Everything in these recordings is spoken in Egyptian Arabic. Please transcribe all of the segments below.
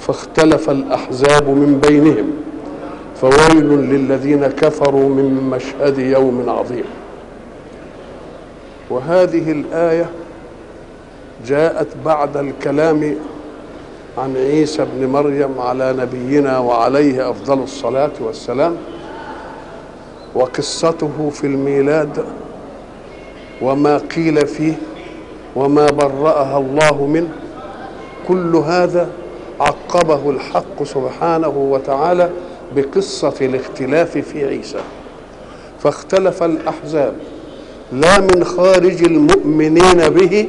فاختلف الأحزاب من بينهم فويل للذين كفروا من مشهد يوم عظيم وهذه الآية جاءت بعد الكلام عن عيسى ابن مريم على نبينا وعليه افضل الصلاه والسلام وقصته في الميلاد وما قيل فيه وما برأها الله منه كل هذا عقبه الحق سبحانه وتعالى بقصة الاختلاف في عيسى فاختلف الأحزاب لا من خارج المؤمنين به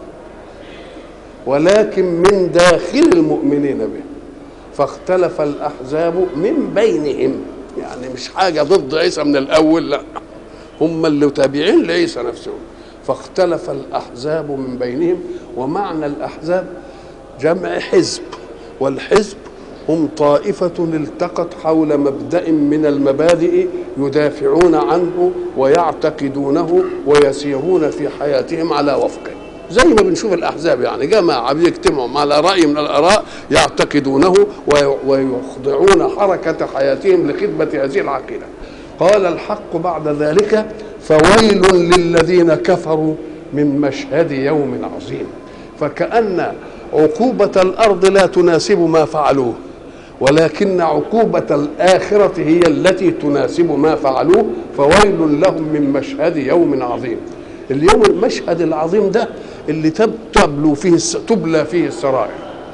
ولكن من داخل المؤمنين به فاختلف الأحزاب من بينهم يعني مش حاجة ضد عيسى من الأول لا هم اللي تابعين لعيسى نفسهم فاختلف الأحزاب من بينهم ومعنى الأحزاب جمع حزب والحزب هم طائفة التقت حول مبدأ من المبادئ يدافعون عنه ويعتقدونه ويسيرون في حياتهم على وفقه زي ما بنشوف الأحزاب يعني جماعة بيجتمعوا على رأي من الآراء يعتقدونه ويخضعون حركة حياتهم لخدمة هذه العقيدة قال الحق بعد ذلك فويل للذين كفروا من مشهد يوم عظيم فكأن عقوبة الأرض لا تناسب ما فعلوه ولكن عقوبة الآخرة هي التي تناسب ما فعلوه فويل لهم من مشهد يوم عظيم اليوم المشهد العظيم ده اللي تبلو فيه تبلى فيه السرائر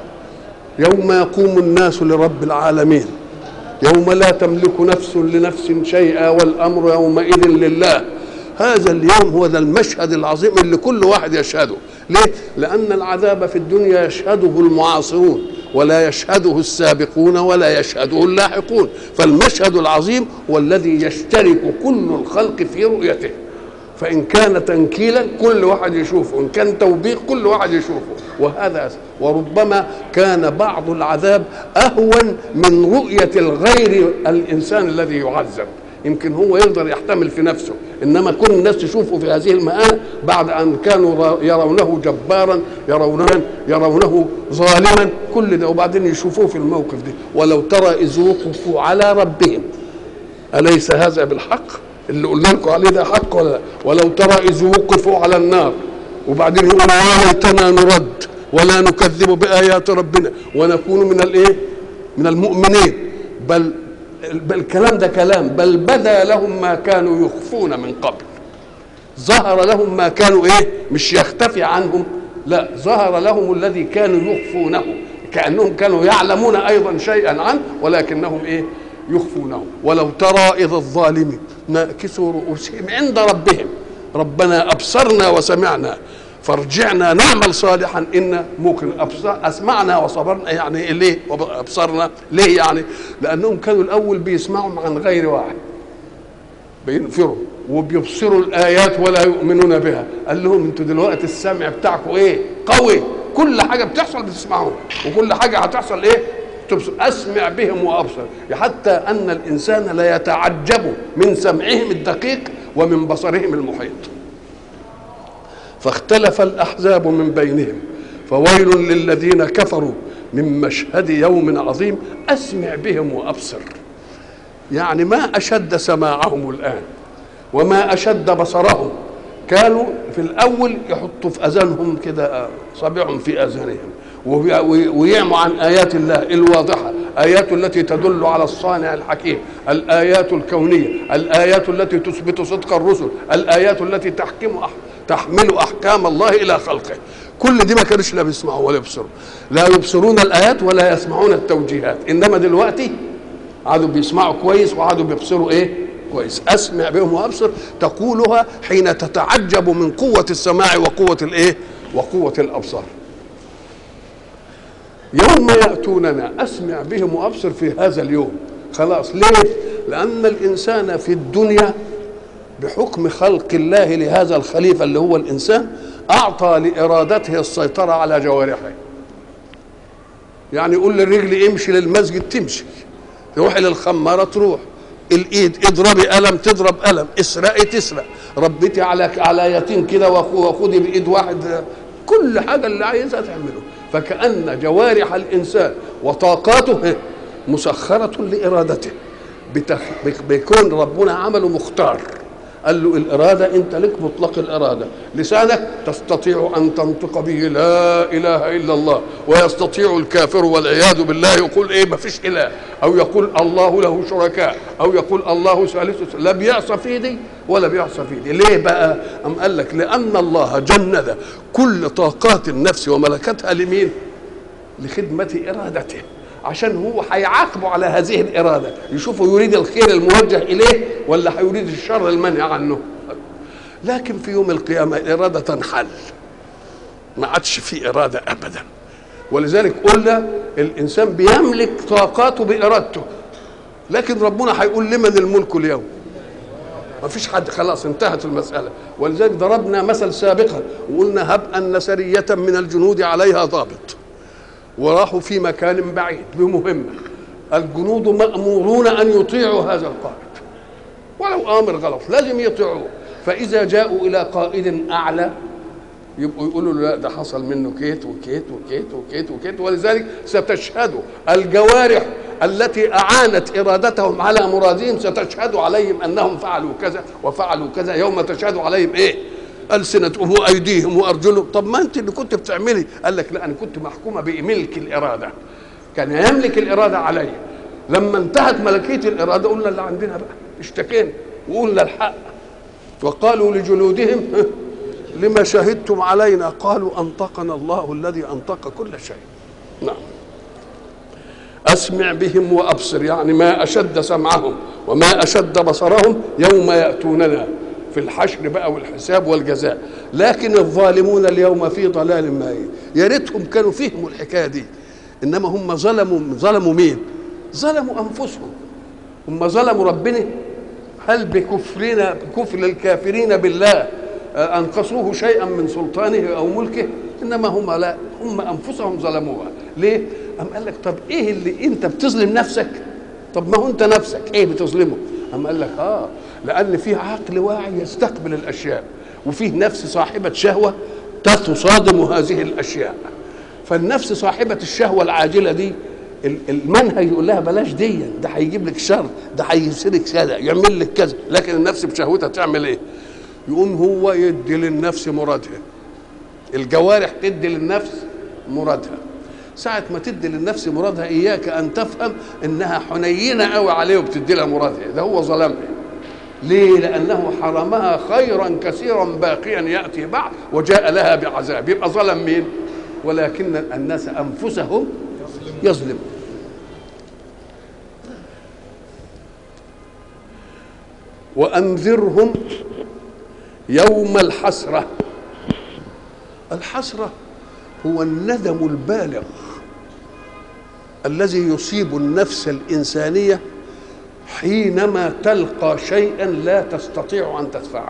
يوم يقوم الناس لرب العالمين يوم لا تملك نفس لنفس شيئا والامر يومئذ لله هذا اليوم هو ذا المشهد العظيم اللي كل واحد يشهده ليه لان العذاب في الدنيا يشهده المعاصرون ولا يشهده السابقون ولا يشهده اللاحقون فالمشهد العظيم هو الذي يشترك كل الخلق في رؤيته فإن كان تنكيلا كل واحد يشوفه إن كان توبيخ كل واحد يشوفه وهذا وربما كان بعض العذاب أهون من رؤية الغير الإنسان الذي يعذب يمكن هو يقدر يحتمل في نفسه انما كل الناس تشوفه في هذه المآل بعد ان كانوا يرونه جبارا يرونه يرونه ظالما كل ده وبعدين يشوفوه في الموقف ده ولو ترى اذ وقفوا على ربهم اليس هذا بالحق اللي قلنا لكم عليه ده حق ولا لا ولو ترى اذ وقفوا على النار وبعدين يقولوا يا ليتنا نرد ولا نكذب بايات ربنا ونكون من الايه من المؤمنين بل بل الكلام ده كلام بل بدا لهم ما كانوا يخفون من قبل ظهر لهم ما كانوا ايه مش يختفي عنهم لا ظهر لهم الذي كانوا يخفونه كانهم كانوا يعلمون ايضا شيئا عنه ولكنهم ايه يخفونه ولو ترى اذ الظالمين ناكسوا رؤوسهم عند ربهم ربنا ابصرنا وسمعنا فارجعنا نعمل صالحا ان ممكن أبصر اسمعنا وصبرنا يعني ليه ابصرنا ليه يعني لانهم كانوا الاول بيسمعوا عن غير واحد بينفروا وبيبصروا الايات ولا يؤمنون بها قال لهم انتوا دلوقتي السمع بتاعكم ايه قوي كل حاجه بتحصل بتسمعوها وكل حاجه هتحصل ايه تبصر اسمع بهم وابصر حتى ان الانسان لا يتعجب من سمعهم الدقيق ومن بصرهم المحيط فاختلف الاحزاب من بينهم فويل للذين كفروا من مشهد يوم عظيم اسمع بهم وابصر يعني ما اشد سماعهم الان وما اشد بصرهم كانوا في الاول يحطوا في اذانهم كده صابعهم في اذانهم ويعموا عن ايات الله الواضحه ايات التي تدل على الصانع الحكيم الايات الكونيه الايات التي تثبت صدق الرسل الايات التي تحكم تحمل احكام الله الى خلقه كل دي ما كانوش لا بيسمعوا ولا يبصروا لا يبصرون الايات ولا يسمعون التوجيهات انما دلوقتي قعدوا بيسمعوا كويس وقعدوا بيبصروا ايه كويس اسمع بهم وابصر تقولها حين تتعجب من قوه السماع وقوه الايه وقوه الابصار يوم ياتوننا اسمع بهم وابصر في هذا اليوم خلاص ليه لان الانسان في الدنيا بحكم خلق الله لهذا الخليفه اللي هو الانسان اعطى لارادته السيطره على جوارحه يعني يقول للرجل امشي للمسجد تمشي تروح الى الخماره تروح الايد اضربي قلم تضرب قلم اسرقي تسرق ربيتي على على يتيم كده وخدي بايد واحد كل حاجه اللي عايزها تعمله فكأن جوارح الإنسان وطاقاته مسخرة لإرادته بتخ... بيكون ربنا عمله مختار قال له الإرادة أنت لك مطلق الإرادة لسانك تستطيع أن تنطق به لا إله إلا الله ويستطيع الكافر والعياذ بالله يقول إيه ما فيش إله أو يقول الله له شركاء أو يقول الله ثالث لا بيعصى في دي ولا بيعصى في دي ليه بقى أم قال لك لأن الله جند كل طاقات النفس وملكتها لمين لخدمة إرادته عشان هو هيعاقبه على هذه الإرادة يشوفه يريد الخير الموجه إليه ولا هيريد الشر المنهي عنه لكن في يوم القيامة الإرادة تنحل ما عادش في إرادة أبدا ولذلك قلنا الإنسان بيملك طاقاته بإرادته لكن ربنا هيقول لمن الملك اليوم ما فيش حد خلاص انتهت المسألة ولذلك ضربنا مثل سابقا وقلنا هب أن سرية من الجنود عليها ضابط وراحوا في مكان بعيد بمهمة الجنود مأمورون أن يطيعوا هذا القائد ولو آمر غلط لازم يطيعوه فإذا جاءوا إلى قائد أعلى يبقوا يقولوا له لا ده حصل منه كيت وكيت وكيت وكيت وكيت ولذلك ستشهد الجوارح التي أعانت إرادتهم على مرادهم ستشهد عليهم أنهم فعلوا كذا وفعلوا كذا يوم تشهد عليهم إيه ألسنتهم وأيديهم وأرجلهم طب ما أنت اللي كنت بتعملي قال لك لا أنا كنت محكومة بملك الإرادة كان يملك الإرادة علي لما انتهت ملكية الإرادة قلنا اللي عندنا بقى اشتكينا وقلنا الحق وقالوا لجلودهم لما شهدتم علينا قالوا أنطقنا الله الذي أنطق كل شيء نعم أسمع بهم وأبصر يعني ما أشد سمعهم وما أشد بصرهم يوم يأتوننا في الحشر بقى والحساب والجزاء لكن الظالمون اليوم في ضلال مهين يا ريتهم كانوا فهموا الحكايه دي انما هم ظلموا ظلموا مين ظلموا انفسهم هم ظلموا ربنا هل بكفرنا بكفر الكافرين بالله انقصوه شيئا من سلطانه او ملكه انما هم لا هم انفسهم ظلموها ليه ام قال لك طب ايه اللي انت بتظلم نفسك طب ما هو انت نفسك ايه بتظلمه ام قال لك اه لان في عقل واعي يستقبل الاشياء وفيه نفس صاحبه شهوه تصادم هذه الاشياء فالنفس صاحبه الشهوه العاجله دي المنهج يقول لها بلاش دي ده هيجيب لك شر ده هيسرك كذا يعمل لك كذا لكن النفس بشهوتها تعمل ايه يقوم هو يدي للنفس مرادها الجوارح تدي للنفس مرادها ساعة ما تدي للنفس مرادها إياك أن تفهم إنها حنينة قوي عليه وبتدي لها مرادها ده هو ظلمها ليه؟ لأنه حرمها خيرا كثيرا باقيا يأتي بعد وجاء لها بعذاب يبقى ظلم مين؟ ولكن الناس أنفسهم يظلمون وأنذرهم يوم الحسرة الحسرة هو الندم البالغ الذي يصيب النفس الإنسانية حينما تلقى شيئا لا تستطيع أن تدفعه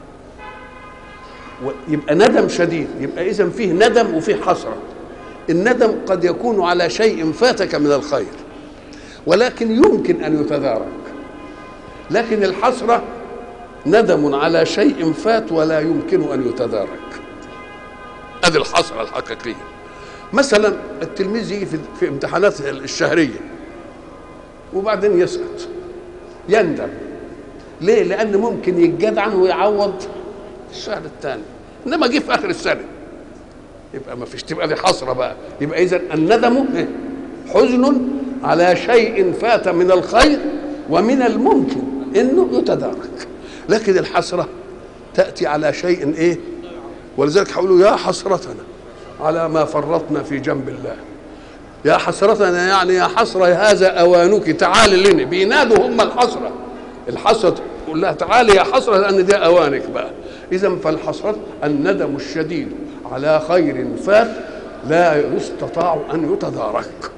يبقى ندم شديد يبقى إذا فيه ندم وفيه حسرة الندم قد يكون على شيء فاتك من الخير ولكن يمكن أن يتدارك لكن الحسرة ندم على شيء فات ولا يمكن أن يتدارك هذه الحسرة الحقيقية مثلا التلميذ يجي في, في امتحانات الشهرية وبعدين يسقط يندم ليه؟ لأن ممكن يتجدعن ويعوض الشهر الثاني إنما جه في آخر السنة يبقى ما فيش تبقى دي حسرة بقى يبقى إذا الندم حزن على شيء فات من الخير ومن الممكن انه يتدارك لكن الحسره تاتي على شيء ايه ولذلك هقولوا يا حسرتنا على ما فرطنا في جنب الله يا حسرتنا يعني يا حسرة هذا أوانك تعالي لنا بينادوا هم الحسرة الحسرة تقول لها تعالي يا حسرة لأن دي أوانك بقى إذا فالحسرة الندم الشديد على خير فات لا يستطاع أن يتدارك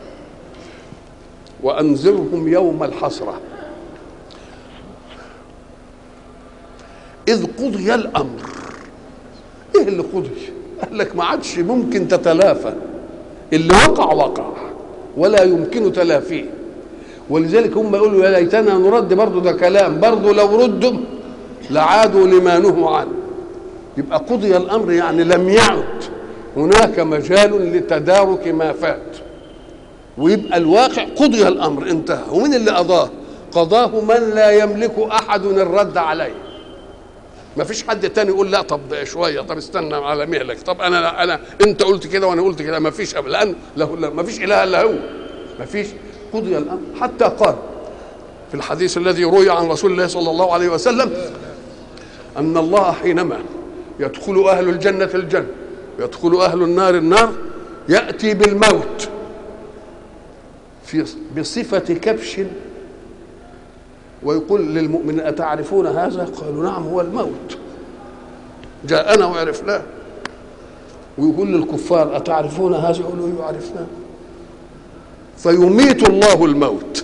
وأنذرهم يوم الحسرة إذ قضي الأمر إيه اللي قضي؟ قال لك ما عادش ممكن تتلافى اللي وقع وقع ولا يمكن تلافيه ولذلك هم يقولوا يا ليتنا نرد برضه ده كلام برضه لو ردوا لعادوا لما نهوا عنه يبقى قضي الامر يعني لم يعد هناك مجال لتدارك ما فات ويبقى الواقع قضي الامر انتهى ومن اللي قضاه قضاه من لا يملك احد الرد عليه ما فيش حد تاني يقول لا طب شويه طب استنى على مهلك طب انا انا انت قلت كده وانا قلت كده ما فيش لان له ما فيش اله الا هو ما فيش قضي الامر حتى قال في الحديث الذي روي عن رسول الله صلى الله عليه وسلم ان الله حينما يدخل اهل الجنه الجنه يدخل اهل النار النار ياتي بالموت في بصفه كبش ويقول للمؤمنين أتعرفون هذا قالوا نعم هو الموت جاءنا وعرفناه ويقول للكفار أتعرفون هذا يقولوا أيوه عرفناه فيميت الله الموت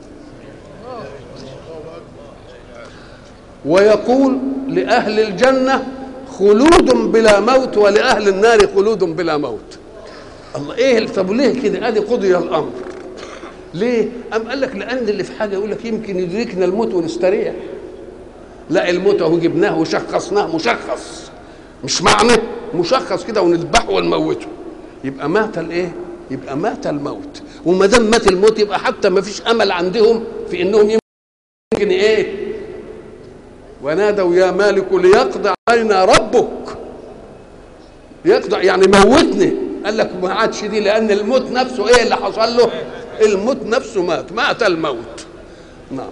ويقول لأهل الجنة خلود بلا موت ولأهل النار خلود بلا موت الله ايه طب ليه كده ادي قضي الامر ليه؟ أم قال لك لأن اللي في حاجة يقول لك يمكن يدركنا الموت ونستريح. لا الموت أهو جبناه وشخصناه مشخص. مش معنى مشخص كده ونذبحه ونموته. يبقى مات الإيه؟ يبقى مات الموت. وما دام مات الموت يبقى حتى ما فيش أمل عندهم في إنهم يمكن إيه؟ ونادوا يا مالك ليقضي علينا ربك. يقضي يعني موتني. قال لك ما عادش دي لأن الموت نفسه إيه اللي حصل له؟ الموت نفسه مات مات الموت نعم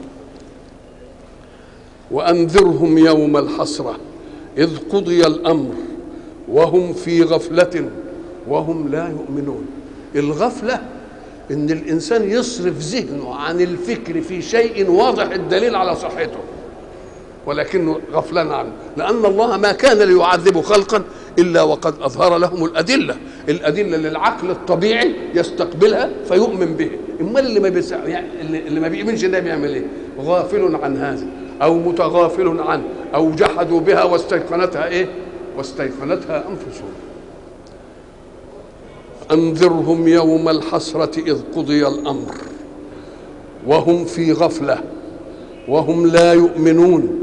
وانذرهم يوم الحسره اذ قضي الامر وهم في غفله وهم لا يؤمنون الغفله ان الانسان يصرف ذهنه عن الفكر في شيء واضح الدليل على صحته ولكنه غفلان عنه لان الله ما كان ليعذب خلقا الا وقد اظهر لهم الادله الادله للعقل الطبيعي يستقبلها فيؤمن به امال اللي ما بيسع... يعني اللي ما بيؤمنش ده بيعمل ايه غافل عن هذا او متغافل عنه او جحدوا بها واستيقنتها ايه واستيقنتها انفسهم انذرهم يوم الحسره اذ قضي الامر وهم في غفله وهم لا يؤمنون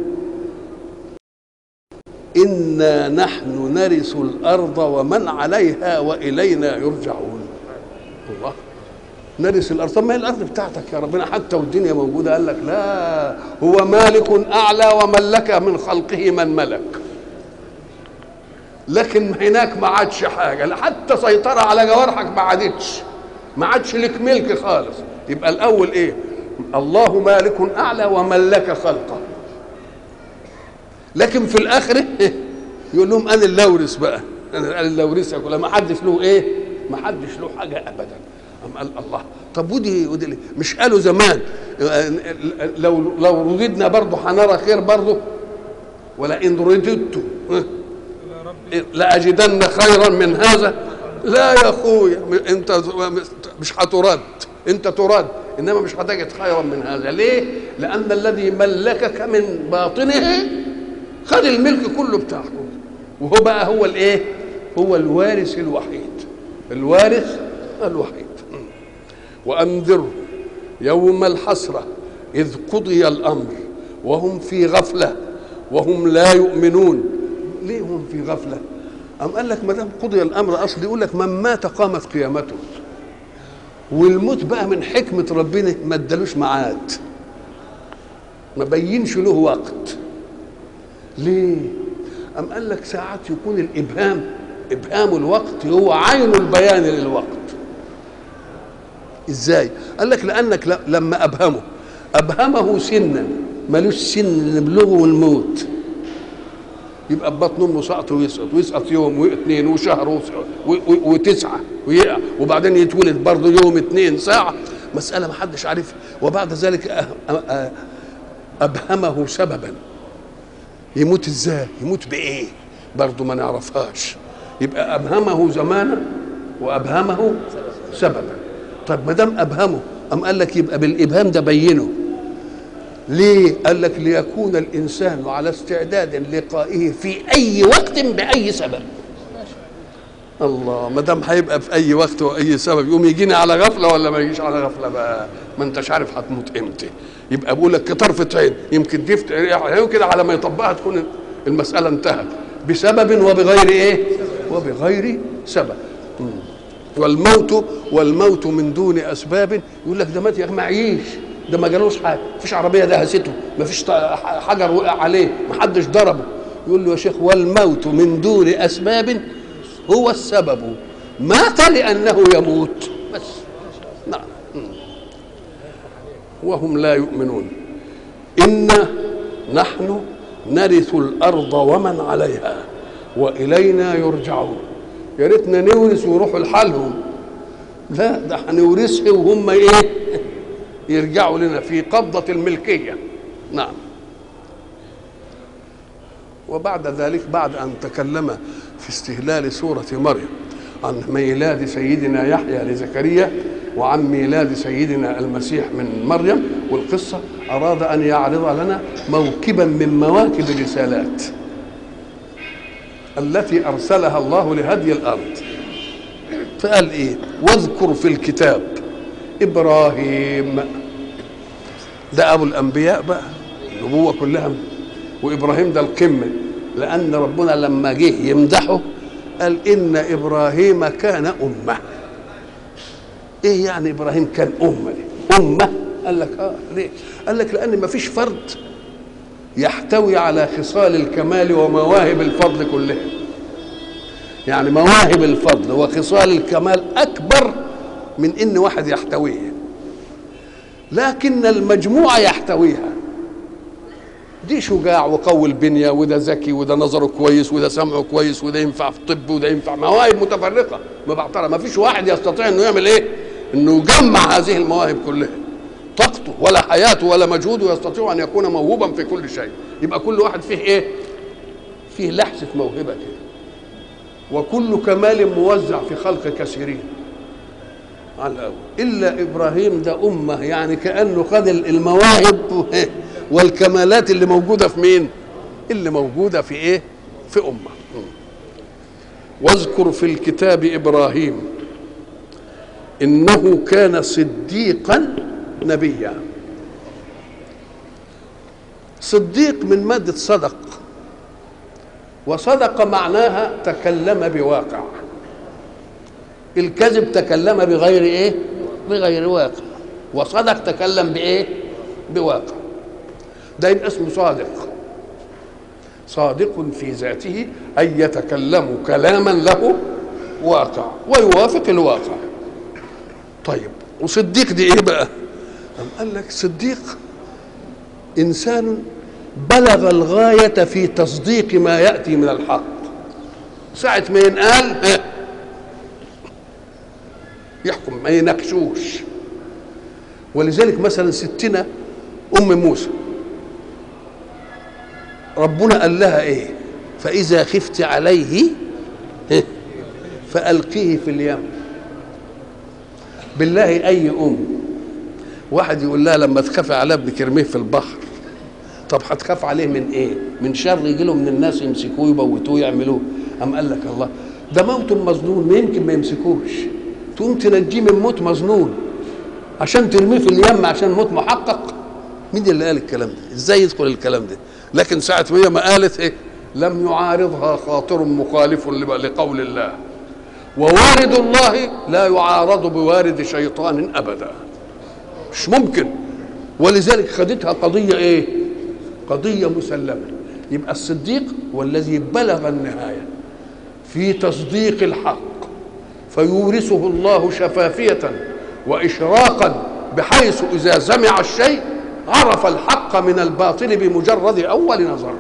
انا نحن نرث الارض ومن عليها والينا يرجعون الله نرث الارض طب ما هي الارض بتاعتك يا ربنا حتى والدنيا موجوده قال لك لا هو مالك اعلى وملك من خلقه من ملك لكن هناك ما عادش حاجه حتى سيطره على جوارحك ما عادتش ما عادش لك ملك خالص يبقى الاول ايه الله مالك اعلى وملك خلقه لكن في الاخره يقول لهم انا اللي اورث بقى انا اللي اورثك ولا ما حدش له ايه ما حدش له حاجه ابدا أم قال الله طب ودي, ودي مش قالوا زمان لو لو رددنا برضه هنرى خير برضه ولئن رددت لاجدن خيرا من هذا لا يا اخويا انت مش هترد انت ترد انما مش هتجد خيرا من هذا ليه لان الذي ملكك من باطنه خد الملك كله بتاعه وهو بقى هو الايه هو الوارث الوحيد الوارث الوحيد وانذره يوم الحسره اذ قضي الامر وهم في غفله وهم لا يؤمنون ليه هم في غفله أم قال لك ما دام قضي الامر اصل يقول لك من مات قامت قيامته والموت بقى من حكمه ربنا ما ادالوش ميعاد ما بينش له وقت ليه أم قال لك ساعات يكون الإبهام إبهام الوقت هو عين البيان للوقت إزاي قال لك لأنك لما أبهمه أبهمه سنا ملوش سن نبلغه الموت يبقى ببطن امه سقط ويسقط ويسقط يوم واثنين وشهر وتسعه ويقع وبعدين يتولد برضه يوم اثنين ساعه مساله ما حدش عارفها وبعد ذلك ابهمه سببا يموت ازاي يموت بايه برضه ما نعرفهاش يبقى ابهمه زمانا وابهمه سببا طب ما دام ابهمه ام قال لك يبقى بالابهام ده بينه ليه قال لك ليكون الانسان على استعداد لقائه في اي وقت باي سبب الله ما دام هيبقى في اي وقت واي سبب يقوم يجيني على غفله ولا ما يجيش على غفله بقى ما انتش عارف هتموت امتى يبقى بقول لك كطرفة عين يمكن تفت كده على ما يطبقها تكون المسألة انتهت بسبب وبغير ايه؟ وبغير سبب والموت والموت من دون اسباب يقول لك ده مات يا اخي معيش ده ما جالوش حاجه مفيش عربيه دهسته مفيش ط- حجر وقع عليه محدش ضربه يقول له يا شيخ والموت من دون اسباب هو السبب مات لانه يموت بس نعم وهم لا يؤمنون إنا نحن نرث الأرض ومن عليها وإلينا يرجعون يا ريتنا نورث ويروحوا لحالهم لا ده هنورثها وهم ايه يرجعوا لنا في قبضة الملكية نعم وبعد ذلك بعد أن تكلم في استهلال سورة مريم عن ميلاد سيدنا يحيى لزكريا وعن ميلاد سيدنا المسيح من مريم والقصة أراد أن يعرض لنا موكبا من مواكب الرسالات التي أرسلها الله لهدي الأرض فقال إيه واذكر في الكتاب إبراهيم ده أبو الأنبياء بقى النبوة كلها وإبراهيم ده القمة لأن ربنا لما جه يمدحه قال إن إبراهيم كان أمة إيه يعني إبراهيم كان أمة دي؟ أمة قال لك آه ليه قال لك لأن ما فيش فرد يحتوي على خصال الكمال ومواهب الفضل كلها يعني مواهب الفضل وخصال الكمال أكبر من إن واحد يحتويها لكن المجموعة يحتويها دي شجاع وقوي البنية وده ذكي وده نظره كويس وده سمعه كويس وده ينفع في الطب وده ينفع مواهب متفرقة ما بعترى ما فيش واحد يستطيع انه يعمل ايه انه يجمع هذه المواهب كلها طاقته ولا حياته ولا مجهوده يستطيع ان يكون موهوبا في كل شيء يبقى كل واحد فيه ايه فيه لحسة موهبة كده وكل كمال موزع في خلق كثيرين على الأول إلا إبراهيم ده أمة يعني كأنه خد المواهب والكمالات اللي موجودة في مين اللي موجودة في إيه في أمة واذكر في الكتاب إبراهيم إنه كان صديقا نبيا صديق من مادة صدق وصدق معناها تكلم بواقع الكذب تكلم بغير ايه بغير واقع وصدق تكلم بايه بواقع ده يبقى اسمه صادق صادق في ذاته أي يتكلم كلاما له واقع ويوافق الواقع طيب وصديق دي ايه بقى أم قال لك صديق انسان بلغ الغايه في تصديق ما ياتي من الحق ساعه ما ينقال ها، يحكم ما يناقشوش ولذلك مثلا ستنا ام موسى ربنا قال لها ايه فاذا خفت عليه ها، فالقيه في اليم بالله اي ام واحد يقول لها لما تخافي على ابنك ارميه في البحر طب هتخاف عليه من ايه من شر يجي له من الناس يمسكوه يموتوه يعملوه ام قال لك الله ده موت مظنون ما يمكن ما يمسكوش تقوم تنجيه من موت مظنون عشان ترميه في اليم عشان موت محقق مين اللي قال الكلام ده ازاي يدخل الكلام ده لكن ساعه ما هي ما قالت ايه لم يعارضها خاطر مخالف لقول الله ووارد الله لا يعارض بوارد شيطان ابدا مش ممكن ولذلك خدتها قضيه ايه قضيه مسلمه يبقى الصديق هو الذي بلغ النهايه في تصديق الحق فيورثه الله شفافيه واشراقا بحيث اذا سمع الشيء عرف الحق من الباطل بمجرد اول نظر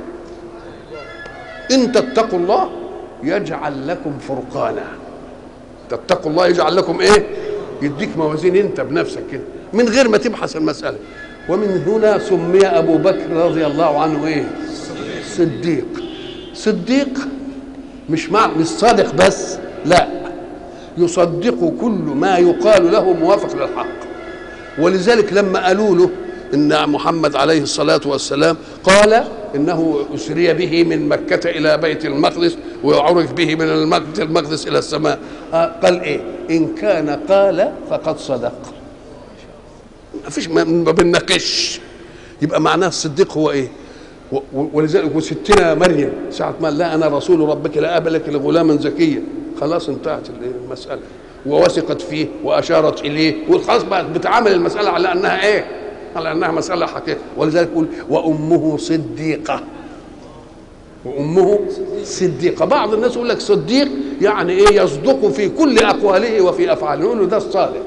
ان تتقوا الله يجعل لكم فرقانا تتقوا الله يجعل لكم ايه يديك موازين انت بنفسك كده من غير ما تبحث المساله ومن هنا سمي ابو بكر رضي الله عنه ايه صديق صديق مش مع مش صادق بس لا يصدق كل ما يقال له موافق للحق ولذلك لما قالوا له ان محمد عليه الصلاه والسلام قال انه اسري به من مكه الى بيت المقدس وعرج به من المقدس المقدس الى السماء آه قال ايه ان كان قال فقد صدق ما فيش ما ما بنناقش يبقى معناه الصديق هو ايه و- و- ولذلك وستنا مريم ساعة ما قال لا أنا رسول ربك لا أبلك لغلاما زكيا خلاص انتهت المسألة ووثقت فيه واشارت اليه وخلاص بقت بتعامل المساله على انها ايه؟ على انها مساله حقيقيه ولذلك يقول وامه صديقه وامه صديقه بعض الناس يقول لك صديق يعني ايه يصدق في كل اقواله وفي افعاله نقول له ده الصادق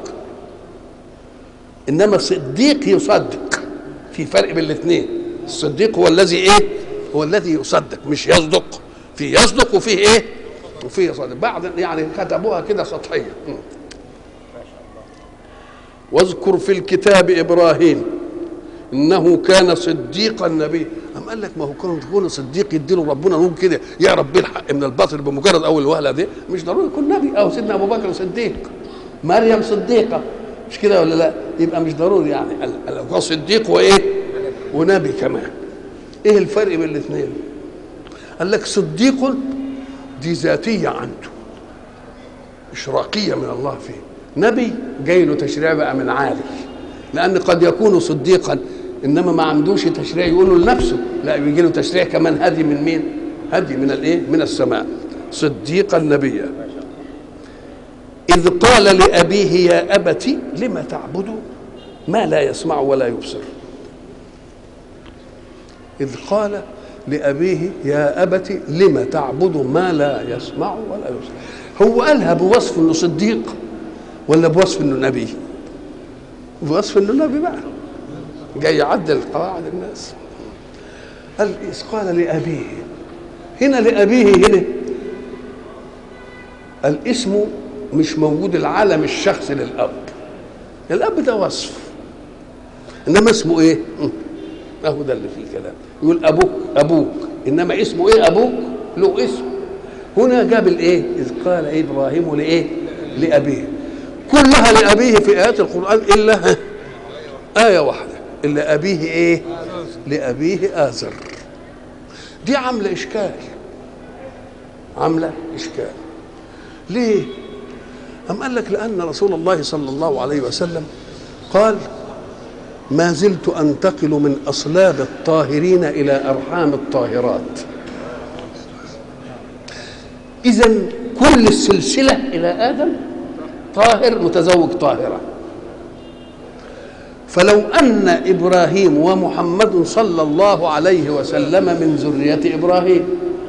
انما صديق يصدق في فرق بين الاثنين الصديق هو الذي ايه هو الذي يصدق مش يصدق في يصدق وفيه ايه وفيه يصدق بعض يعني كتبوها كده سطحيه واذكر في الكتاب ابراهيم انه كان صديقا نبي أم قال لك ما هو كون تكون صديق يديله ربنا نور كده يعرف بيه الحق من الباطل بمجرد اول وهله دي مش ضروري يكون نبي او سيدنا ابو بكر صديق مريم صديقه مش كده ولا لا يبقى مش ضروري يعني هو صديق وايه ونبي كمان ايه الفرق بين الاثنين قال لك صديق دي ذاتيه عنده اشراقيه من الله فيه نبي جاي له تشريع بقى من عالي لان قد يكون صديقا انما ما عندوش تشريع يقول له لنفسه لا بيجي له تشريع كمان هدي من مين هدي من الايه من السماء صديقا نبيا اذ قال لابيه يا ابت لم تعبد ما لا يسمع ولا يبصر اذ قال لابيه يا ابت لم تعبد ما لا يسمع ولا يبصر هو قالها بوصف انه صديق ولا بوصف انه نبي بوصف انه نبي بقى جاي يعدل قواعد الناس قال إذ قال لأبيه هنا لأبيه هنا الاسم مش موجود العالم الشخصي للأب الأب ده وصف إنما اسمه إيه؟ أهو ده اللي فيه كلام يقول أبوك أبوك إنما اسمه إيه أبوك؟ له اسم هنا جاب الإيه؟ إذ قال إبراهيم لإيه؟ لأبيه كلها لأبيه في آيات القرآن إلا آية واحدة إلا أبيه إيه؟ لأبيه آزر دي عاملة إشكال عاملة إشكال ليه؟ أم قال لك لأن رسول الله صلى الله عليه وسلم قال ما زلت أنتقل من أصلاب الطاهرين إلى أرحام الطاهرات إذا كل السلسلة إلى آدم طاهر متزوج طاهرة فلو أن إبراهيم ومحمد صلى الله عليه وسلم من ذرية إبراهيم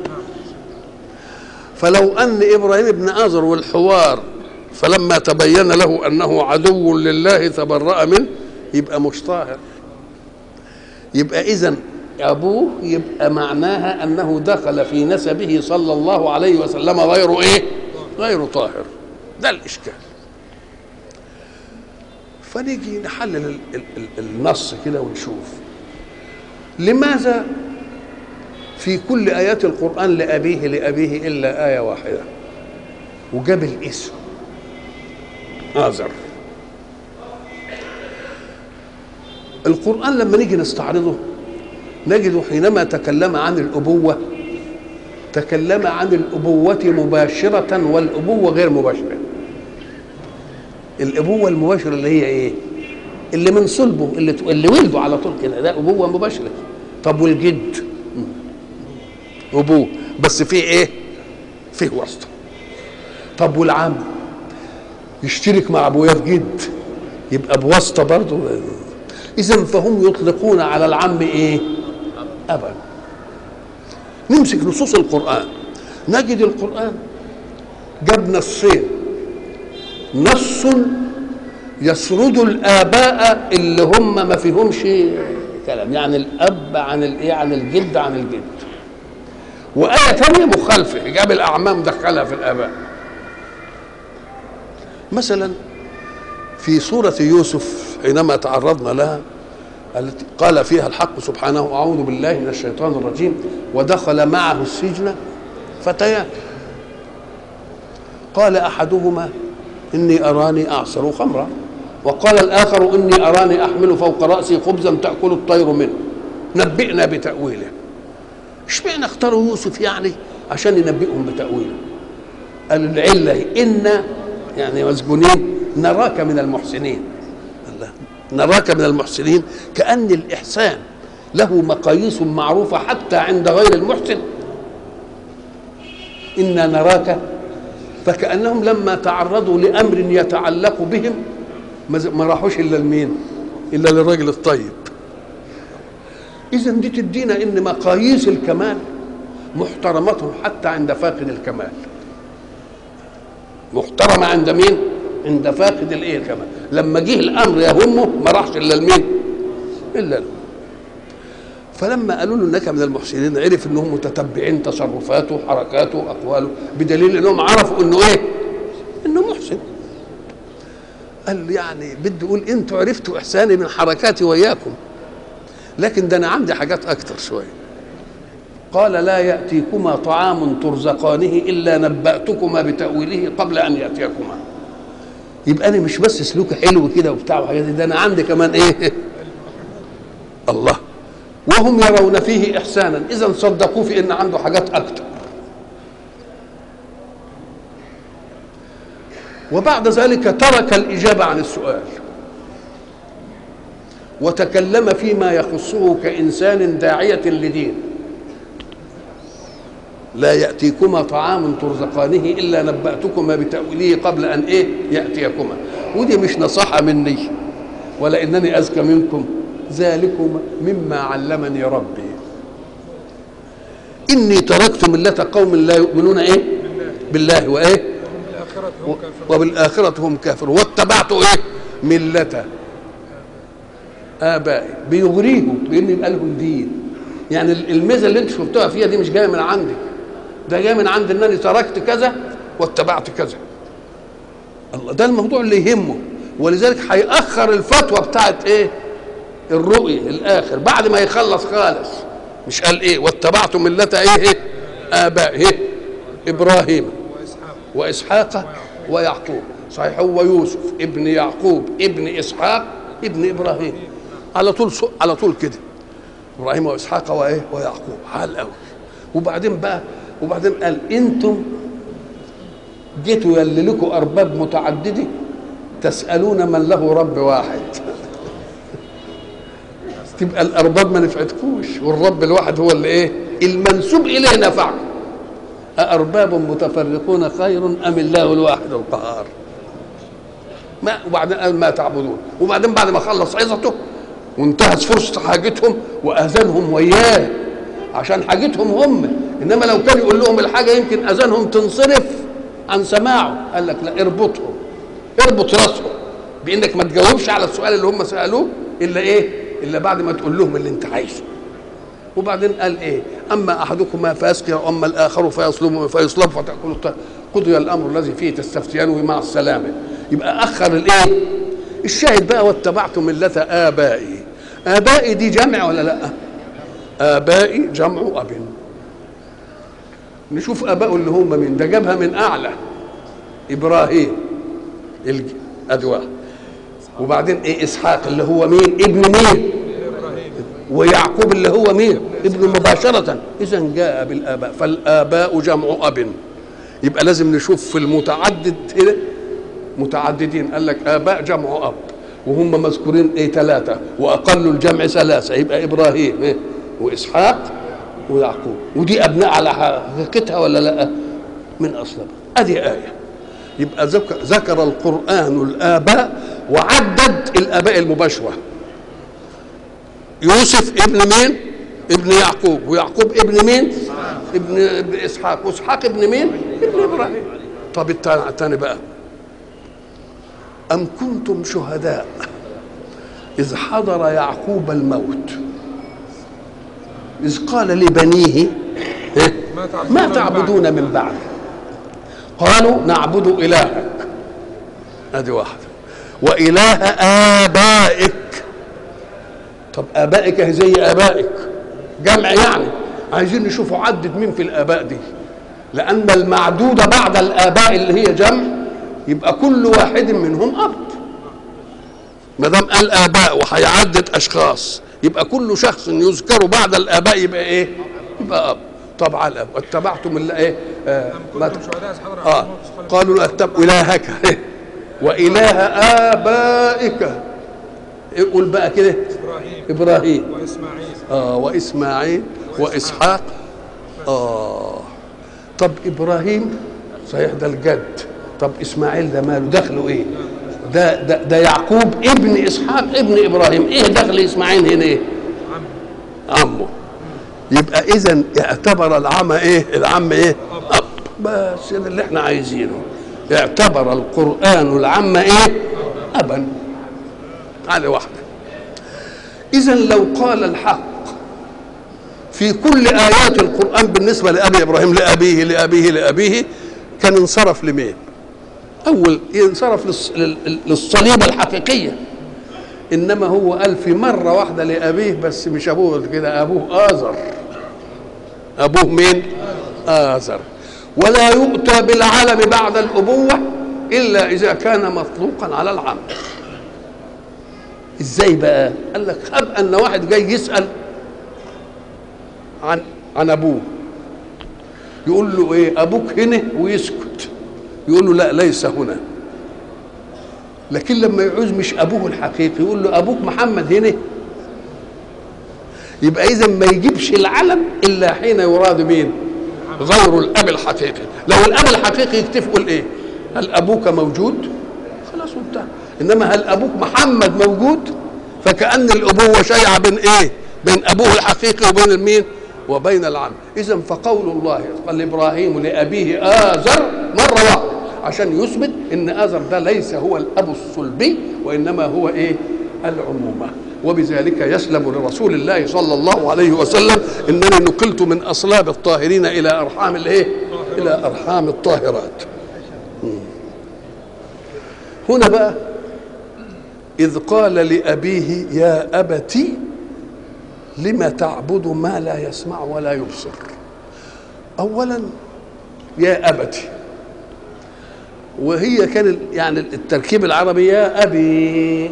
فلو أن إبراهيم ابن آزر والحوار فلما تبين له أنه عدو لله تبرأ منه يبقى مش طاهر يبقى إذا أبوه يبقى معناها أنه دخل في نسبه صلى الله عليه وسلم غير إيه؟ غير طاهر ده الإشكال فنيجي نحلل النص كده ونشوف لماذا في كل آيات القرآن لأبيه لأبيه إلا آية واحدة وجاب الاسم آزر القرآن لما نيجي نستعرضه نجد حينما تكلم عن الأبوة تكلم عن الأبوة مباشرة والأبوة غير مباشرة الأبوة المباشرة اللي هي إيه؟ اللي من صلبه اللي اللي ولده على طول كده ده أبوة مباشرة طب والجد؟ أبوه بس فيه إيه؟ فيه واسطة طب والعم؟ يشترك مع أبويا في جد يبقى بواسطة برضه إذا فهم يطلقون على العم إيه؟ أبا نمسك نصوص القرآن نجد القرآن جاب نصين نص يسرد الآباء اللي هم ما فيهمش كلام يعني الأب عن الإيه عن الجد عن الجد وآية ثانية مخالفة جاب الأعمام دخلها في الآباء مثلا في سورة يوسف حينما تعرضنا لها التي قال فيها الحق سبحانه أعوذ بالله من الشيطان الرجيم ودخل معه السجن فتيان قال أحدهما إني أراني أعصر خمرا وقال الآخر إني أراني أحمل فوق رأسي خبزا تأكل الطير منه نبئنا بتأويله اشمعنى اختاروا يوسف يعني عشان ينبئهم بتأويله قال العلة إن يعني مسجونين نراك من المحسنين الله نراك من المحسنين كأن الإحسان له مقاييس معروفة حتى عند غير المحسن إنا نراك فكانهم لما تعرضوا لامر يتعلق بهم ما راحوش الا لمين الا للرجل الطيب اذا دي تدينا ان مقاييس الكمال محترمة حتى عند فاقد الكمال محترمة عند مين عند فاقد الايه الكمال لما جه الامر يهمه ما راحش الا لمين الا له فلما قالوا له انك من المحسنين عرف انهم متتبعين تصرفاته حركاته اقواله بدليل انهم عرفوا انه ايه انه محسن قال يعني بدي اقول انتوا عرفتوا احساني من حركاتي وياكم لكن ده انا عندي حاجات اكتر شويه قال لا ياتيكما طعام ترزقانه الا نباتكما بتاويله قبل ان ياتيكما يبقى انا مش بس سلوك حلو كده وبتاع وحاجات ده انا عندي كمان ايه الله وهم يرون فيه احسانا اذا صدقوه في ان عنده حاجات اكتر وبعد ذلك ترك الاجابه عن السؤال وتكلم فيما يخصه كانسان داعيه لدين لا ياتيكما طعام ترزقانه الا نباتكما بتاويله قبل ان ايه ياتيكما ودي مش نصيحه مني ولا انني اذكى منكم ذلكم مما علمني ربي اني تركت مله قوم لا يؤمنون ايه بالله وايه وبالاخره هم كافرون واتبعت ايه مله ابائي بيغريهم بان يبقى لهم دين يعني الميزه اللي انت شفتوها فيها دي مش جايه من عندك ده جاي من عند انني تركت كذا واتبعت كذا الله ده الموضوع اللي يهمه ولذلك هيأخر الفتوى بتاعت ايه الرؤية الاخر بعد ما يخلص خالص مش قال ايه واتبعت ملة ايه, إيه؟ ابائه إيه؟ ابراهيم واسحاق ويعقوب صحيح هو يوسف ابن يعقوب ابن اسحاق ابن ابراهيم على طول على طول كده ابراهيم واسحاق وايه ويعقوب حال قوي وبعدين بقى وبعدين قال انتم جيتوا يلي لكم ارباب متعدده تسالون من له رب واحد تبقى الارباب ما نفعتكوش والرب الواحد هو اللي ايه المنسوب اليه نفعكم أأرباب متفرقون خير أم الله الواحد القهار ما وبعدين قال ما تعبدون وبعدين بعد ما خلص عظته وانتهت فرصة حاجتهم وأذانهم وياه عشان حاجتهم هم إنما لو كان يقول لهم الحاجة يمكن أذانهم تنصرف عن سماعه قال لك لا اربطهم اربط راسهم بإنك ما تجاوبش على السؤال اللي هم سألوه إلا إيه إلا بعد ما تقول لهم اللي أنت عايزه وبعدين قال ايه اما احدكما فيسقي واما الاخر فيصلب فيصلب فتاكل الطير قضي الامر الذي فيه تستفتيان مع السلامه يبقى اخر الايه الشاهد بقى واتبعت مله ابائي ابائي دي جمع ولا لا ابائي جمع اب نشوف ابائه اللي هم مين ده جابها من اعلى ابراهيم الج... ادي وبعدين ايه اسحاق اللي هو مين ابن مين ويعقوب اللي هو مين ابن مباشرة إذا جاء بالآباء فالآباء جمع أب يبقى لازم نشوف في المتعدد هنا متعددين قال لك آباء جمع أب وهم مذكورين إيه ثلاثة وأقل الجمع ثلاثة يبقى إبراهيم إيه؟ وإسحاق ويعقوب ودي أبناء على حقيقتها ولا لا من أصلها أدي آية يبقى ذكر, ذكر القرآن الآباء وعدد الآباء المباشرة يوسف ابن مين ابن يعقوب ويعقوب ابن مين ابن, ابن اسحاق واسحاق ابن مين ابن ابراهيم طب الثاني بقى ام كنتم شهداء اذ حضر يعقوب الموت اذ قال لبنيه ما تعبدون من بعد قالوا نعبد الهك ادي واحده واله ابائك طب ابائك زي ابائك جمع يعني عايزين نشوفوا عدد مين في الاباء دي لان المعدود بعد الاباء اللي هي جمع يبقى كل واحد منهم اب ما دام قال اباء وهيعدد اشخاص يبقى كل شخص يذكر بعد الاباء يبقى ايه يبقى اب طبعا الاب واتبعتم اللي ايه آه, آه قالوا اتبع الهك واله ابائك قول بقى كده ابراهيم ابراهيم واسماعيل اه واسماعيل واسحاق اه طب ابراهيم صحيح ده الجد طب اسماعيل ده ماله دخله ايه ده ده, ده يعقوب ابن اسحاق ابن ابراهيم ايه دخل اسماعيل هنا ايه عمه يبقى اذا اعتبر العم ايه العم ايه اب بس ده اللي احنا عايزينه اعتبر القران العم ايه ابا على واحده اذا لو قال الحق في كل ايات القران بالنسبه لابي ابراهيم لابيه لابيه لابيه كان انصرف لمين اول ينصرف للص- لل- للصليبه الحقيقيه انما هو قال في مره واحده لابيه بس مش ابوه كده ابوه ازر ابوه مين ازر ولا يؤتى بالعلم بعد الابوه الا اذا كان مطلوقا على العم ازاي بقى قال لك خب ان واحد جاي يسال عن عن ابوه يقول له ايه ابوك هنا ويسكت يقول له لا ليس هنا لكن لما يعوز مش ابوه الحقيقي يقول له ابوك محمد هنا يبقى اذا ما يجيبش العلم الا حين يراد مين غير الاب الحقيقي لو الاب الحقيقي يكتفي يقول ايه هل ابوك موجود خلاص انتهى انما هل ابوك محمد موجود فكان الابوه شيعه بين ايه بين ابوه الحقيقي وبين المين وبين العم اذا فقول الله قال ابراهيم لابيه ازر مره واحده عشان يثبت ان ازر ده ليس هو الاب الصلبي وانما هو ايه العمومه وبذلك يسلم لرسول الله صلى الله عليه وسلم انني نقلت من اصلاب الطاهرين الى ارحام الايه الى ارحام الطاهرات هنا بقى إذ قال لأبيه يا أبت لم تعبد ما لا يسمع ولا يبصر أولا يا أبت وهي كان يعني التركيب العربي يا أبي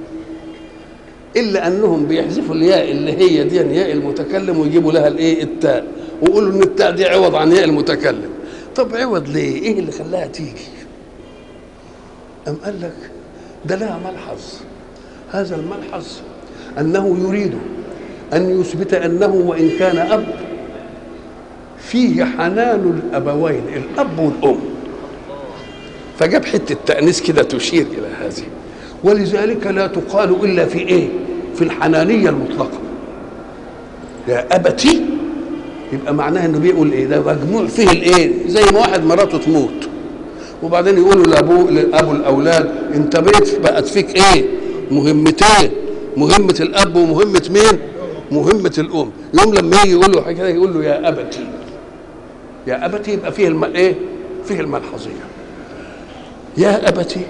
إلا أنهم بيحذفوا الياء اللي هي دي ياء المتكلم ويجيبوا لها الإيه التاء ويقولوا إن التاء دي عوض عن ياء المتكلم طب عوض ليه؟ إيه اللي خلاها تيجي؟ أم قال لك ده لها ملحظ هذا الملحظ أنه يريد أن يثبت أنه وإن كان أب فيه حنان الأبوين الأب والأم فجاب حتة تأنيس كده تشير إلى هذه ولذلك لا تقال إلا في إيه في الحنانية المطلقة يا أبتي يبقى معناها انه بيقول ايه ده مجموع فيه الايه زي ما واحد مراته تموت وبعدين يقولوا لابوه لابو الاولاد انت بقيت بقت فيك ايه مهمتين مهمه الاب ومهمه مين مهمه الام يوم لما يجي يقول له كده يقول له يا ابتي يا ابتي يبقى فيه الم... ايه فيه الملحظيه يا ابتي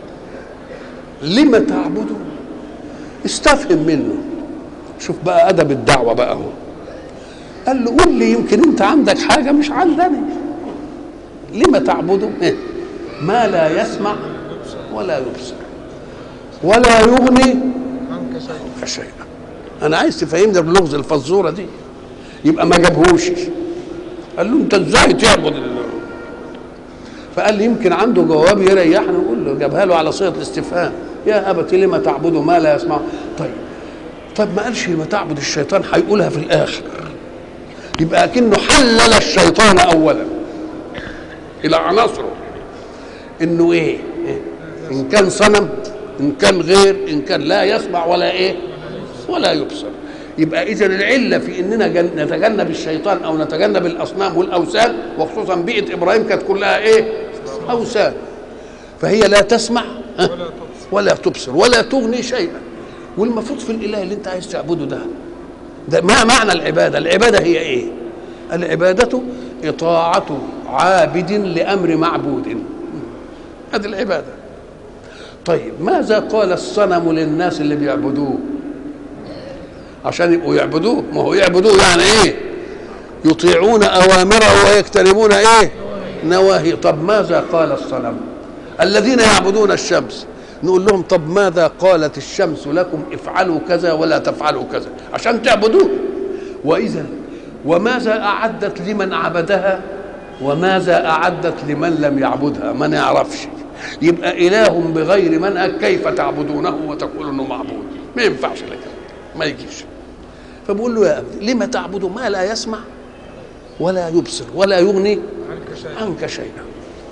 لم تعبد استفهم منه شوف بقى ادب الدعوه بقى هو قال له قول لي يمكن انت عندك حاجه مش عندني لما تعبد ما لا يسمع ولا يبصر ولا يغني عنك شيئا انا عايز تفهمني باللغز الفزوره دي يبقى ما جابهوش قال له انت ازاي تعبد ال- فقال لي يمكن عنده جواب يريحنا نقول له جابها له على صيغه الاستفهام يا ابت لما تعبد ما لا يسمع طيب طب ما قالش لما تعبد الشيطان هيقولها في الاخر يبقى كأنه حلل الشيطان اولا الى عناصره انه ايه إيه؟ ان كان صنم ان كان غير ان كان لا يسمع ولا ايه ولا يبصر يبقى اذا العله في اننا جن- نتجنب الشيطان او نتجنب الاصنام والاوثان وخصوصا بيئه ابراهيم كانت كلها ايه اوثان فهي لا تسمع ها؟ ولا تبصر ولا تغني شيئا والمفروض في الاله اللي انت عايز تعبده ده ده ما معنى العباده العباده هي ايه العباده اطاعه عابد لامر معبود هذه العباده طيب ماذا قال الصنم للناس اللي بيعبدوه عشان يبقوا يعبدوه ما هو يعبدوه يعني ايه يطيعون اوامره ويجتنبون ايه نواهي طب ماذا قال الصنم الذين يعبدون الشمس نقول لهم طب ماذا قالت الشمس لكم افعلوا كذا ولا تفعلوا كذا عشان تعبدوه واذا وماذا اعدت لمن عبدها وماذا اعدت لمن لم يعبدها ما نعرفش يبقى اله بغير منهج كيف تعبدونه وتقول انه معبود ما ينفعش لك ما يجيش فبقول له يا ابني لما تعبد ما لا يسمع ولا يبصر ولا يغني عنك شيئا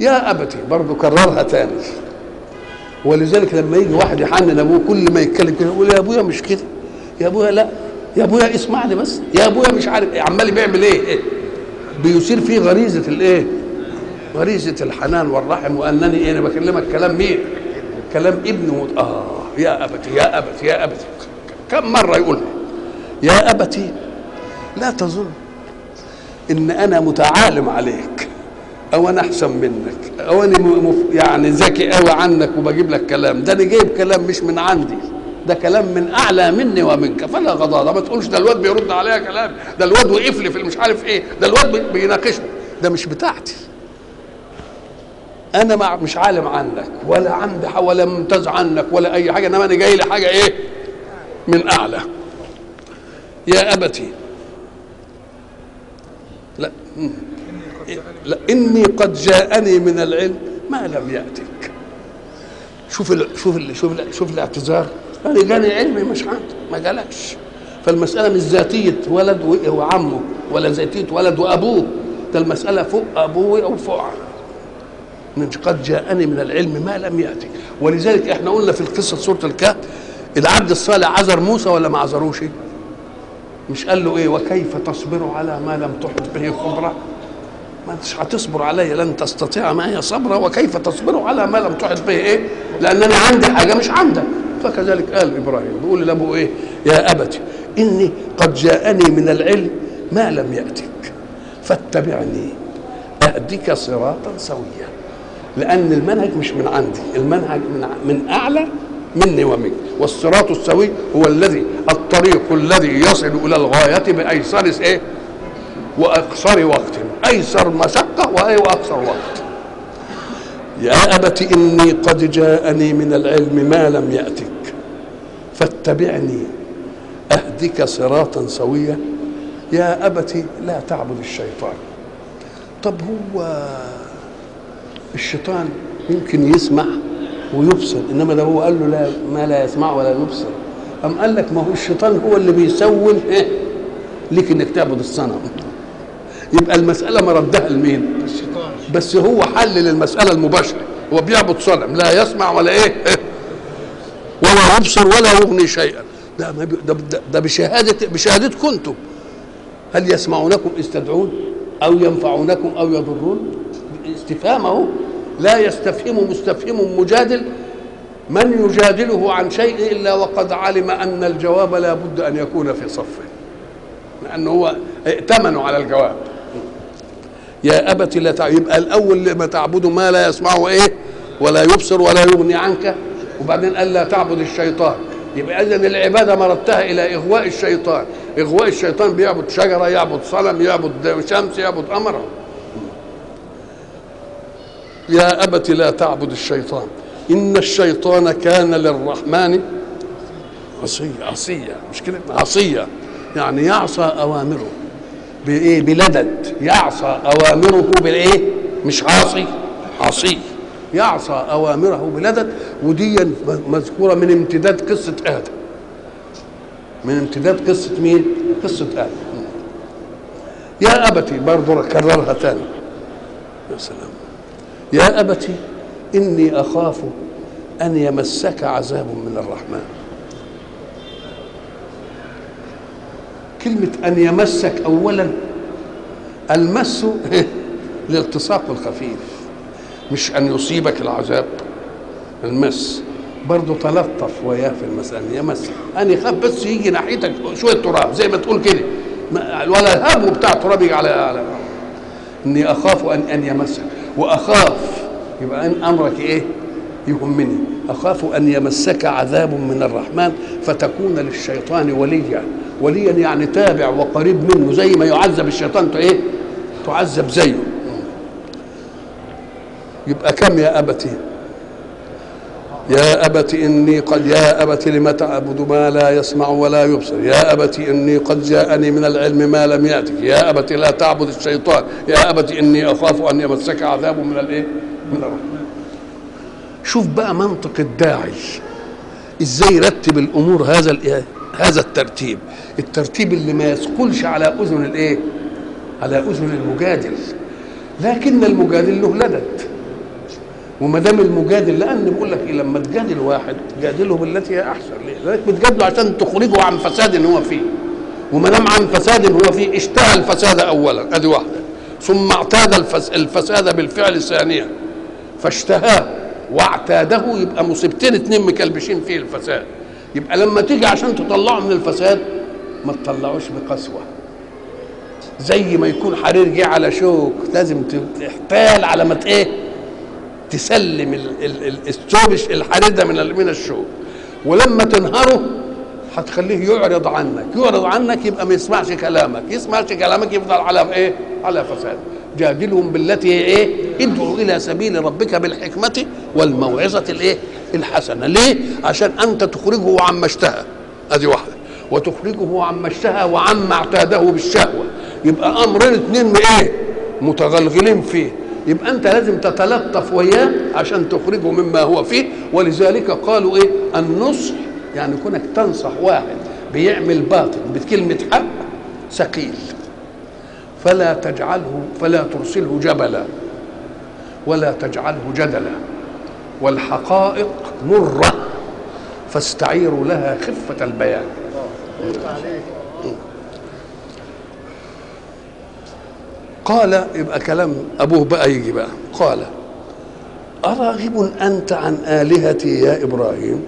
يا ابتي برضه كررها تاني ولذلك لما يجي واحد يحنن ابوه كل ما يتكلم كده يقول يا ابويا مش كده يا ابويا لا يا ابويا اسمعني بس يا ابويا مش عارف إيه. عمال بيعمل ايه, إيه؟ بيثير فيه غريزه الايه غريزه الحنان والرحم وانني إيه انا بكلمك كلام مين كلام ابنه اه يا ابتي يا ابتي يا ابتي كم مره يقولها يا ابتي لا تظن ان انا متعالم عليك او انا احسن منك او انا م- مف- يعني ذكي قوي عنك وبجيب لك كلام ده انا جايب كلام مش من عندي ده كلام من اعلى مني ومنك فلا غضاضه ما تقولش ده الواد بيرد عليا كلام ده الواد وقف لي في مش عارف ايه ده الواد بي- بيناقشني ده مش بتاعتي انا مع مش عالم عنك ولا عندي ح- ولا ممتاز عنك ولا اي حاجه انما انا جاي لي حاجه ايه من اعلى يا ابتي لا مم. لا اني قد جاءني من العلم ما لم ياتك شوف ال شوف ال شوف ال شوف الاعتذار انا جاني علمي مش عندي ما جالكش فالمساله مش ذاتيه ولد و- وعمه ولا ذاتيه ولد وابوه ده المساله فوق ابوه او فوق عمه من قد جاءني من العلم ما لم ياتك ولذلك احنا قلنا في القصه سوره الكهف العبد الصالح عذر موسى ولا ما عذروش مش قال له ايه وكيف تصبر على ما لم تحط به خبره ما انتش هتصبر علي لن تستطيع معي صبرا وكيف تصبر على ما لم تحط به ايه لان انا عندي حاجه مش عندك فكذلك قال ابراهيم بيقول لابوه ايه يا ابت اني قد جاءني من العلم ما لم ياتك فاتبعني اهدك صراطا سويا لان المنهج مش من عندي المنهج من من اعلى مني ومنك والصراط السوي هو الذي الطريق الذي يصل الى الغايه بايسر ايه واقصر وقت ايسر مشقه وايه واقصر وقت يا ابت اني قد جاءني من العلم ما لم ياتك فاتبعني اهدك صراطا سويا يا ابت لا تعبد الشيطان طب هو الشيطان يمكن يسمع ويبصر انما ده هو قال له لا ما لا يسمع ولا يبصر أم قال لك ما هو الشيطان هو اللي بيسول إيه؟ ليك انك تعبد الصنم يبقى المسألة مردها لمين؟ الشيطان بس هو حلل المسألة المباشرة هو بيعبد صنم لا يسمع ولا ايه ولا يبصر ولا يغني شيئا ده ما بي- ده, ده, ده بشهادة بشهادتكم انتم هل يسمعونكم إذ تدعون أو ينفعونكم أو يضرون استفهام اهو لا يستفهم مستفهم مجادل من يجادله عن شيء إلا وقد علم أن الجواب لا بد أن يكون في صفه لأنه هو ائتمنوا على الجواب يا أبت لا تع... يبقى الأول لما تعبد ما لا يسمع إيه ولا يبصر ولا يغني عنك وبعدين قال لا تعبد الشيطان يبقى إذا العبادة مردتها إلى إغواء الشيطان إغواء الشيطان بيعبد شجرة يعبد صنم يعبد شمس يعبد قمر يا أبت لا تعبد الشيطان إن الشيطان كان للرحمن عصية عصية مش كده عصية يعني يعصى أوامره بايه بلدد يعصى اوامره بالايه مش عاصي عصي يعصى اوامره بلدد ودي مذكوره من امتداد قصه ادم من امتداد قصه مين قصه ادم يا ابتي برضه كررها تاني يا سلام يا ابتي اني اخاف ان يمسك عذاب من الرحمن كلمة أن يمسك أولا المس الالتصاق الخفيف مش أن يصيبك العذاب المس برضه تلطف وياه في المسألة يمس أن يخاف بس يجي ناحيتك شوية تراب زي ما تقول كده ما- ولا الهم بتاع التراب يجي على على إني أخاف أن أن يمسك وأخاف يبقى أن أمرك إيه؟ يهمني أخاف أن يمسك عذاب من الرحمن فتكون للشيطان وليا وليا يعني تابع وقريب منه زي ما يعذب الشيطان ت- إيه؟ تعذب زيه يبقى كم يا أبتي يا أبت إني قد يا أبت لم تعبد ما لا يسمع ولا يبصر يا أبت إني قد جاءني من العلم ما لم يأتك يا أبت لا تعبد الشيطان يا أبت إني أخاف أن يمسك عذاب من الإيه من الرحمن شوف بقى منطق الداعي ازاي يرتب الامور هذا الإيه؟ هذا الترتيب الترتيب اللي ما يثقلش على اذن الايه على اذن المجادل لكن المجادل له لدد وما دام المجادل لان بيقول لك ايه لما تجادل واحد جادله بالتي هي احسن ليه؟ لانك بتجادله عشان تخرجه عن فساد هو فيه وما دام عن فساد هو فيه اشتهى الفساد اولا ادي واحده ثم اعتاد الفس الفساد بالفعل ثانيا فاشتهاه واعتاده يبقى مصيبتين اتنين مكلبشين فيه الفساد يبقى لما تيجي عشان تطلعه من الفساد ما تطلعوش بقسوه زي ما يكون حرير جه على شوك لازم تحتال على ما ايه تسلم ال- ال- ال- الثوب الحرير ده من ال- من الشوك ولما تنهره هتخليه يعرض عنك يعرض عنك يبقى ما يسمعش كلامك يسمعش كلامك يفضل على ايه على فساد جادلهم بالتي هي ايه ادعو الى سبيل ربك بالحكمه والموعظه الايه الحسنه ليه عشان انت تخرجه عما اشتهى ادي واحده وتخرجه عما اشتهى وعما اعتاده بالشهوه يبقى امرين اتنين ايه متغلغلين فيه يبقى انت لازم تتلطف وياه عشان تخرجه مما هو فيه ولذلك قالوا ايه النصح يعني كونك تنصح واحد بيعمل باطل بكلمه حق ثقيل فلا تجعله فلا ترسله جبلا ولا تجعله جدلا والحقائق مره فاستعيروا لها خفه البيان قال يبقى كلام ابوه بقى يجي بقى قال أراغب أنت عن آلهتي يا إبراهيم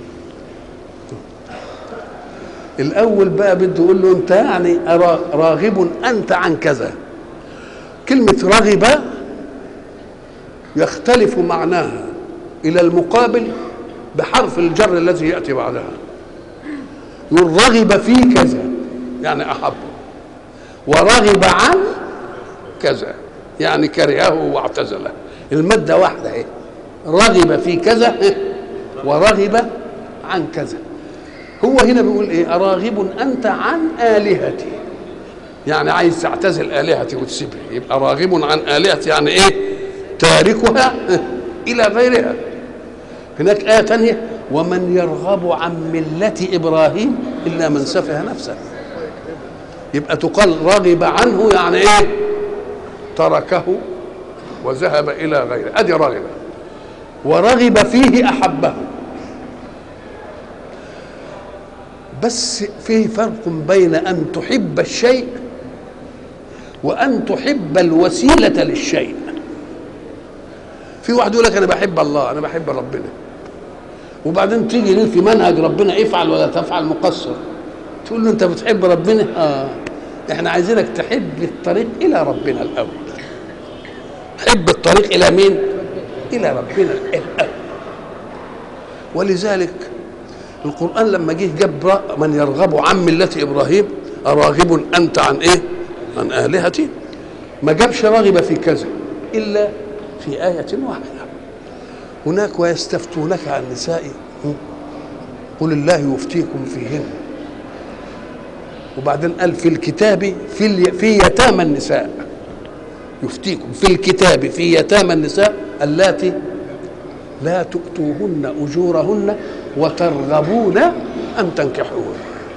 الأول بقى بده يقول له أنت يعني أرا- راغب أنت عن كذا كلمة رغب يختلف معناها إلى المقابل بحرف الجر الذي يأتي بعدها يقول رغب في كذا يعني أحبه ورغب عن كذا يعني كرهه واعتزله المادة واحدة ايه رغب في كذا إيه؟ ورغب عن كذا هو هنا بيقول ايه أراغب أنت عن آلهتي يعني عايز تعتزل آلهتي وتسيبها يبقى راغب عن آلهتي يعني ايه تاركها إيه؟ إلى غيرها هناك آية تانية ومن يرغب عن ملة إبراهيم إلا من سفه نفسه يبقى تقال رغب عنه يعني ايه تركه وذهب الى غيره ادي رغب ورغب فيه احبه بس فيه فرق بين ان تحب الشيء وان تحب الوسيله للشيء في واحد يقول لك انا بحب الله انا بحب ربنا وبعدين تيجي ليه في منهج ربنا افعل ولا تفعل مقصر تقول له انت بتحب ربنا اه احنا عايزينك تحب الطريق الى ربنا الاول حب الطريق الى مين الى ربنا الاول ولذلك القران لما جه جاب من يرغب عن مله ابراهيم اراغب انت عن ايه عن الهتي ما جابش راغب في كذا الا في ايه واحده هناك ويستفتونك عن النساء قل الله يفتيكم فيهن وبعدين قال في الكتاب في ال- في يتامى النساء يفتيكم في الكتاب في يتامى النساء اللاتي لا تؤتوهن اجورهن وترغبون ان تنكحوهن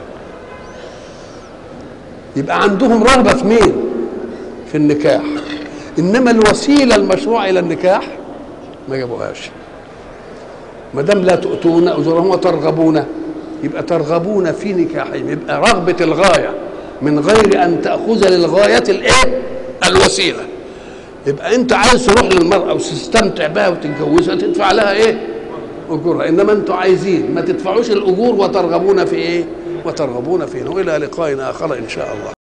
يبقى عندهم رغبه في مين في النكاح انما الوسيله المشروعه الى النكاح ما جابوهاش ما دام لا تؤتون اجورهم وترغبون يبقى ترغبون في نكاحهم يبقى رغبه الغايه من غير ان تاخذ للغايه الايه الوسيله يبقى انت عايز تروح للمراه وتستمتع بها وتتجوزها تدفع لها ايه اجورها انما انتوا عايزين ما تدفعوش الاجور وترغبون في ايه وترغبون فيه والى لقاء اخر ان شاء الله